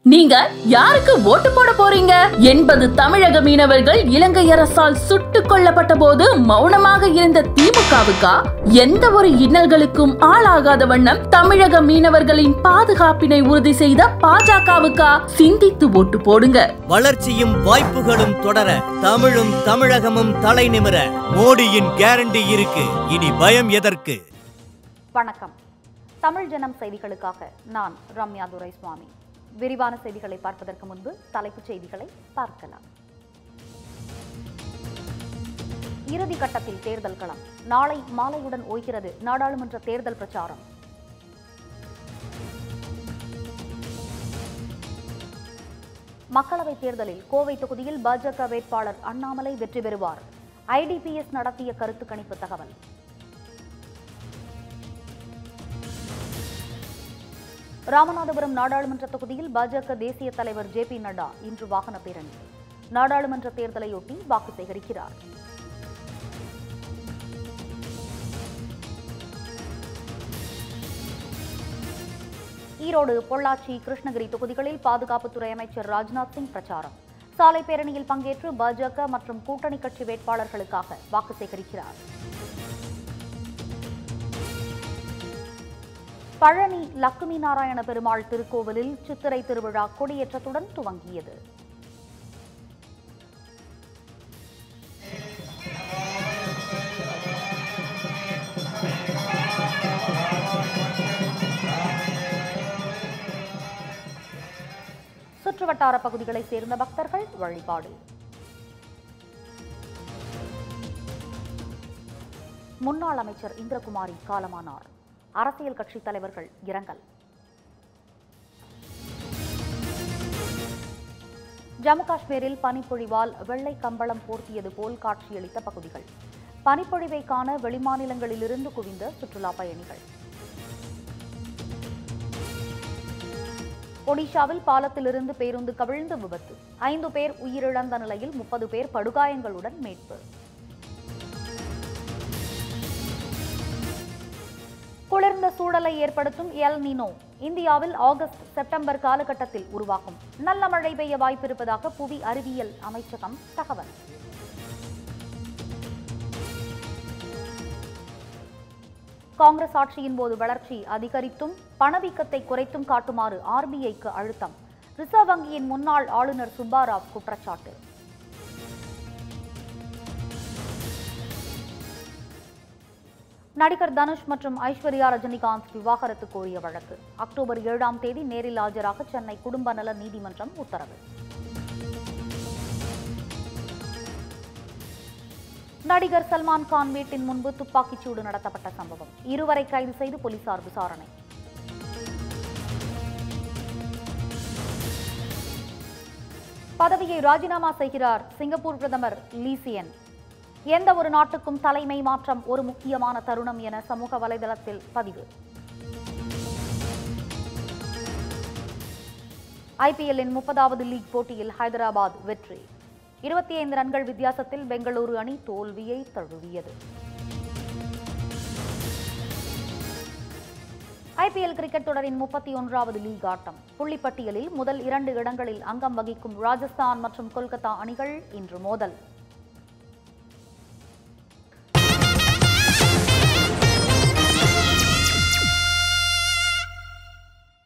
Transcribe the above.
நீங்க யாருக்கு ஓட்டு போட போறீங்க எண்பது தமிழக மீனவர்கள் இலங்கை அரசால் சுட்டுக் கொல்லப்பட்ட போது மௌனமாக இருந்த திமுகவுக்கா எந்த ஒரு இன்னல்களுக்கும் ஆளாகாத வண்ணம் தமிழக மீனவர்களின் பாதுகாப்பினை உறுதி செய்த பாஜகவுக்கா சிந்தித்து ஓட்டு போடுங்க வளர்ச்சியும் வாய்ப்புகளும் தொடர தமிழும் தமிழகமும் தலை நிமிர மோடியின் கேரண்டி இருக்கு இனி பயம் எதற்கு வணக்கம் தமிழ் ஜனம் செய்திகளுக்காக நான் ரம்யா துரைசுவாமி விரிவான செய்திகளை பார்ப்பதற்கு முன்பு தலைப்புச் செய்திகளை பார்க்கலாம் இறுதி கட்டத்தில் தேர்தல் களம் நாளை மாலையுடன் ஓய்கிறது நாடாளுமன்ற தேர்தல் பிரச்சாரம் மக்களவைத் தேர்தலில் கோவை தொகுதியில் பாஜக வேட்பாளர் அண்ணாமலை வெற்றி பெறுவார் ஐடிபிஎஸ் நடத்திய கருத்து கணிப்பு தகவல் ராமநாதபுரம் நாடாளுமன்ற தொகுதியில் பாஜக தேசிய தலைவர் ஜே பி நட்டா இன்று வாகன பேரணி நாடாளுமன்ற தேர்தலையொட்டி வாக்கு சேகரிக்கிறார் ஈரோடு பொள்ளாச்சி கிருஷ்ணகிரி தொகுதிகளில் பாதுகாப்புத்துறை அமைச்சர் ராஜ்நாத் சிங் பிரச்சாரம் சாலை பேரணியில் பங்கேற்று பாஜக மற்றும் கூட்டணி கட்சி வேட்பாளர்களுக்காக வாக்கு சேகரிக்கிறார் பழனி லக்குமி நாராயண பெருமாள் திருக்கோவிலில் சித்திரை திருவிழா கொடியேற்றத்துடன் துவங்கியது சுற்றுவட்டார பகுதிகளைச் சேர்ந்த பக்தர்கள் வழிபாடு முன்னாள் அமைச்சர் இந்திரகுமாரி காலமானார் அரசியல் கட்சி தலைவர்கள் இரங்கல் ஜம்மு காஷ்மீரில் பனிப்பொழிவால் வெள்ளை கம்பளம் போர்த்தியது போல் காட்சியளித்த பகுதிகள் பனிப்பொழிவை காண வெளிமாநிலங்களிலிருந்து குவிந்த சுற்றுலா பயணிகள் ஒடிஷாவில் பாலத்திலிருந்து பேருந்து கவிழ்ந்து விபத்து ஐந்து பேர் உயிரிழந்த நிலையில் முப்பது பேர் படுகாயங்களுடன் மீட்பு குளிர்ந்த சூழலை ஏற்படுத்தும் எல் நினோ இந்தியாவில் ஆகஸ்ட் செப்டம்பர் காலகட்டத்தில் உருவாகும் நல்ல மழை பெய்ய வாய்ப்பிருப்பதாக புவி அறிவியல் அமைச்சகம் தகவல் காங்கிரஸ் ஆட்சியின் போது வளர்ச்சி அதிகரித்தும் பணவீக்கத்தை குறைத்தும் காட்டுமாறு ஆர்பிஐக்கு அழுத்தம் ரிசர்வ் வங்கியின் முன்னாள் ஆளுநர் சுப்பாராவ் குற்றச்சாட்டு நடிகர் தனுஷ் மற்றும் ஐஸ்வர்யா ரஜினிகாந்த் விவாகரத்து கோரிய வழக்கு அக்டோபர் ஏழாம் தேதி நேரில் ஆஜராக சென்னை குடும்ப நல நீதிமன்றம் உத்தரவு நடிகர் சல்மான் கான் வீட்டின் முன்பு துப்பாக்கிச்சூடு நடத்தப்பட்ட சம்பவம் இருவரை கைது செய்து போலீசார் விசாரணை பதவியை ராஜினாமா செய்கிறார் சிங்கப்பூர் பிரதமர் லீசியன் எந்த ஒரு நாட்டுக்கும் தலைமை மாற்றம் ஒரு முக்கியமான தருணம் என சமூக வலைதளத்தில் பதிவு ஐபிஎல்லின் முப்பதாவது லீக் போட்டியில் ஹைதராபாத் வெற்றி இருபத்தி ஐந்து ரன்கள் வித்தியாசத்தில் பெங்களூரு அணி தோல்வியை தழுவியது ஐபிஎல் கிரிக்கெட் தொடரின் முப்பத்தி ஒன்றாவது லீக் ஆட்டம் புள்ளிப்பட்டியலில் முதல் இரண்டு இடங்களில் அங்கம் வகிக்கும் ராஜஸ்தான் மற்றும் கொல்கத்தா அணிகள் இன்று மோதல்